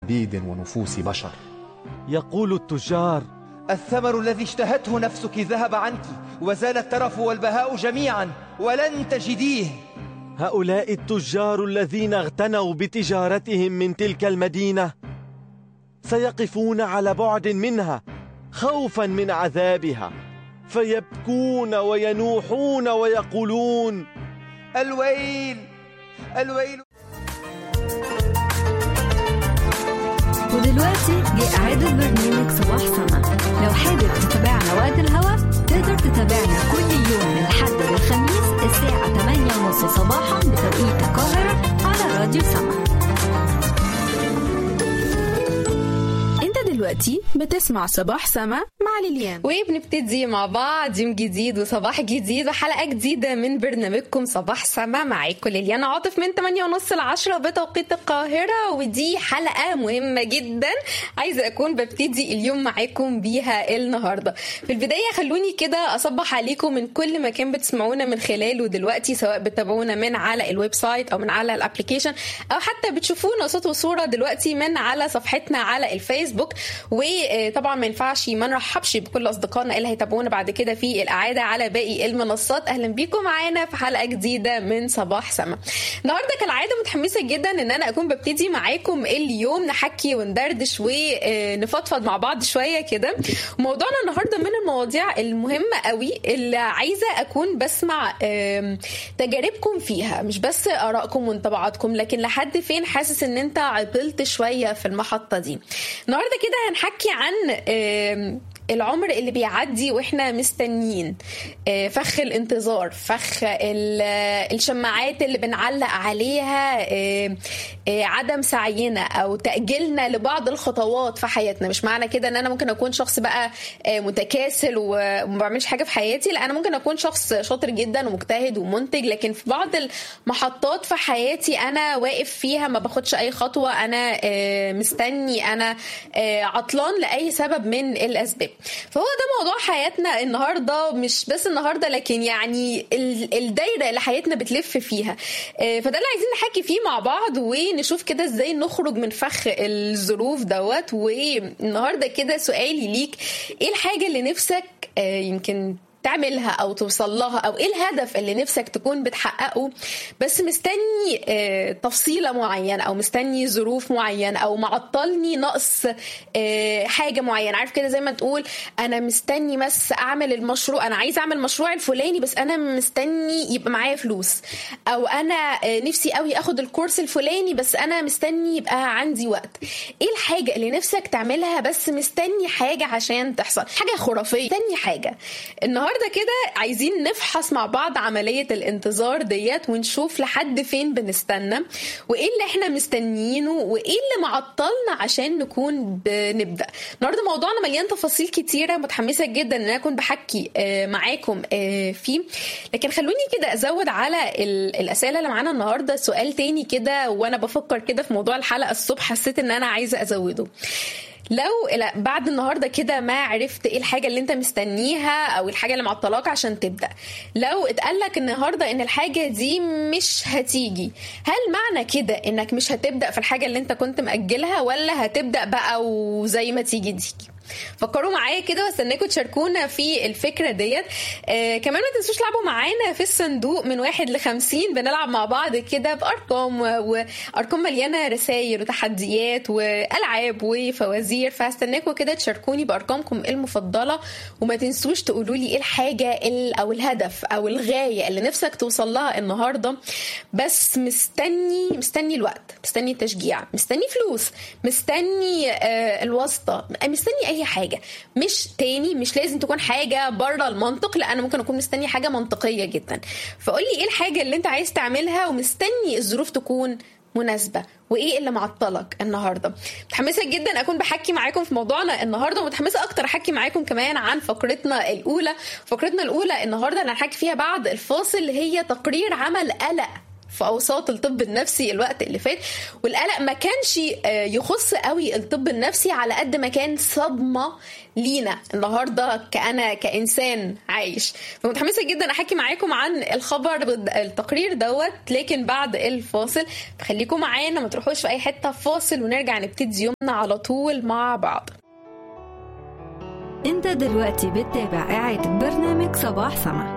بيد ونفوس بشر يقول التجار الثمر الذي اشتهته نفسك ذهب عنك وزال الترف والبهاء جميعا ولن تجديه هؤلاء التجار الذين اغتنوا بتجارتهم من تلك المدينة سيقفون على بعد منها خوفا من عذابها فيبكون وينوحون ويقولون الويل الويل ودلوقتي جه إعادة برنامج صباح سما لو حابب تتابعنا وقت الهوا تقدر تتابعنا كل يوم من الحد للخميس الساعة 8:30 صباحا بتوقيت القاهرة على راديو سما انت دلوقتي بتسمع صباح سما مع ليليان وبنبتدي مع بعض يوم جديد وصباح جديد وحلقة جديدة من برنامجكم صباح سما معاكم ليليان عاطف من 8 ونص ل 10 بتوقيت القاهرة ودي حلقة مهمة جدا عايزة أكون ببتدي اليوم معاكم بيها النهاردة في البداية خلوني كده أصبح عليكم من كل مكان بتسمعونا من خلاله دلوقتي سواء بتابعونا من على الويب سايت أو من على الابلكيشن أو حتى بتشوفونا صوت وصورة دلوقتي من على صفحتنا على الفيسبوك وطبعا ما ينفعش ما نرحبش بكل اصدقائنا اللي هيتابعونا بعد كده في الاعاده على باقي المنصات اهلا بيكم معانا في حلقه جديده من صباح سما النهارده كالعاده متحمسه جدا ان انا اكون ببتدي معاكم اليوم نحكي وندردش ونفضفض مع بعض شويه كده موضوعنا النهارده من المواضيع المهمه قوي اللي عايزه اكون بسمع آم، تجاربكم فيها مش بس ارائكم وانطباعاتكم لكن لحد فين حاسس ان انت عطلت شويه في المحطه دي النهارده كده هنحكي عن آم، العمر اللي بيعدي واحنا مستنيين آه، فخ الانتظار فخ ال- آه، الشماعات اللي بنعلق عليها آه، آه، عدم سعينا او تاجيلنا لبعض الخطوات في حياتنا مش معنى كده ان انا ممكن اكون شخص بقى آه، متكاسل وما بعملش حاجه في حياتي لا انا ممكن اكون شخص شاطر جدا ومجتهد ومنتج لكن في بعض المحطات في حياتي انا واقف فيها ما باخدش اي خطوه انا آه، مستني انا آه، عطلان لاي سبب من الاسباب فهو ده موضوع حياتنا النهارده مش بس النهارده لكن يعني ال- الدايره اللي حياتنا بتلف فيها آه، فده اللي عايزين نحكي فيه مع بعض ونشوف كده ازاي نخرج من فخ الظروف دوت والنهارده كده سؤالي ليك ايه الحاجه اللي نفسك آه، يمكن تعملها او توصل لها او ايه الهدف اللي نفسك تكون بتحققه بس مستني آه، تفصيله معينه او مستني ظروف معينه او معطلني نقص آه، حاجه معينه عارف كده زي ما تقول انا مستني بس اعمل المشروع انا عايز اعمل المشروع الفلاني بس انا مستني يبقى معايا فلوس او انا آه، نفسي قوي اخد الكورس الفلاني بس انا مستني يبقى عندي وقت ايه الحاجه اللي نفسك تعملها بس مستني حاجه عشان تحصل حاجه خرافيه مستني حاجه النهارده كده عايزين نفحص مع بعض عمليه الانتظار ديت ونشوف لحد فين بنستنى وايه اللي احنا مستنيينه وايه اللي معطلنا عشان نكون بنبدا النهارده موضوعنا مليان تفاصيل كتيره متحمسه جدا ان انا اكون بحكي آه، معاكم آه، فيه لكن خلوني كده ازود على ال- الاسئله اللي معانا النهارده سؤال تاني كده وانا بفكر كده في موضوع الحلقه الصبح حسيت ان انا عايزه ازوده لو لا بعد النهارده كده ما عرفت ايه الحاجه اللي انت مستنيها او الحاجه اللي معطلاك عشان تبدا لو اتقال لك النهارده ان الحاجه دي مش هتيجي هل معنى كده انك مش هتبدا في الحاجه اللي انت كنت مأجلها ولا هتبدا بقى وزي ما تيجي تيجي فكروا معايا كده واستناكم تشاركونا في الفكره ديت آه كمان ما تنسوش تلعبوا معانا في الصندوق من واحد لخمسين بنلعب مع بعض كده بارقام و- وارقام مليانه رسائل وتحديات والعاب وفوازير فهستناكم كده تشاركوني بارقامكم المفضله وما تنسوش تقولوا لي ايه الحاجه ال- او الهدف او الغايه اللي نفسك توصل لها النهارده بس مستني مستني الوقت مستني التشجيع مستني فلوس مستني آه الواسطه مستني اي حاجه مش تاني مش لازم تكون حاجه بره المنطق لا انا ممكن اكون مستني حاجه منطقيه جدا فقول لي ايه الحاجه اللي انت عايز تعملها ومستني الظروف تكون مناسبه وايه اللي معطلك النهارده متحمسه جدا اكون بحكي معاكم في موضوعنا النهارده ومتحمسه اكتر احكي معاكم كمان عن فقرتنا الاولى فقرتنا الاولى النهارده اللي هنحكي فيها بعد الفاصل هي تقرير عمل قلق في اوساط الطب النفسي الوقت اللي فات والقلق ما كانش آه، يخص قوي الطب النفسي على قد ما كان صدمه لينا النهارده كأنا كإنسان عايش فمتحمسة جدا أحكي معاكم عن الخبر التقرير دوت لكن بعد الفاصل خليكم معانا ما تروحوش في أي حتة فاصل ونرجع نبتدي يومنا على طول مع بعض انت دلوقتي بتتابع إعادة برنامج صباح سما